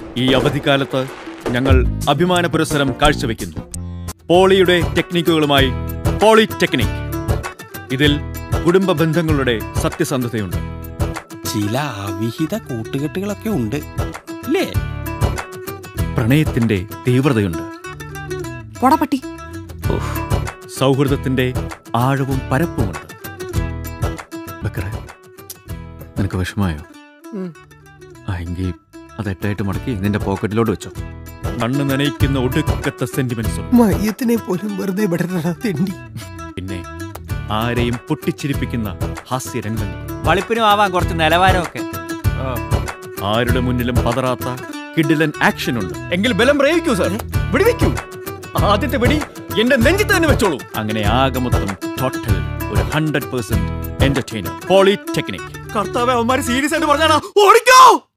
ഈ അവധിക്കാലത്ത് ഞങ്ങൾ അഭിമാന പുരസ്സരം കാഴ്ചവെക്കുന്നു പോളിയുടെ ടെക്നിക്കുകളുമായി പോളിടെക്നിക് ഇതിൽ കുടുംബ ബന്ധങ്ങളുടെ സത്യസന്ധതയുണ്ട് ചില അവിഹിത കൂട്ടുകെട്ടുകളൊക്കെ ഉണ്ട് അല്ലേ പ്രണയത്തിന്റെ തീവ്രതയുണ്ട് പോടാ സൗഹൃദത്തിന്റെ ആഴവും പരപ്പുമുണ്ട് ബക്കറെ നിനക്ക് വിഷമായോ ആ എങ്കിൽ അത് എട്ടായിട്ട് മടക്കി നിന്റെ പോക്കറ്റിലോട്ട് വെച്ചോ മണ്ണ് നനയിക്കുന്ന ഒടുക്കത്തെ സെന്റിമെന്റ്സും മയ്യത്തിനെ പോലും വെറുതെ വിടരണ തെണ്ടി പിന്നെ ആരെയും പൊട്ടിച്ചിരിപ്പിക്കുന്ന ഹാസ്യരംഗങ്ങൾ വളിപ്പിനും ആവാൻ കുറച്ച് നിലവാരമൊക്കെ ആരുടെ മുന്നിലും പതറാത്ത കിഡിലൻ ആക്ഷൻ ഉണ്ട് എങ്കിൽ ബലം പ്രയോഗിക്കൂ സാർ വെടിവെക്കൂ ആദ്യത്തെ വെടി എന്റെ നെഞ്ചത്ത് തന്നെ വെച്ചോളൂ അങ്ങനെ ആകെ മൊത്തം ടോട്ടൽ ഒരു ഹൺഡ്രഡ് പെർസെന്റ് എന്റർടൈനർ പോളിടെക്നിക് കർത്താവ് അവന്മാര് സീരിയസ് ആയിട്ട് പറഞ്ഞാടാ ഓടിക്കോ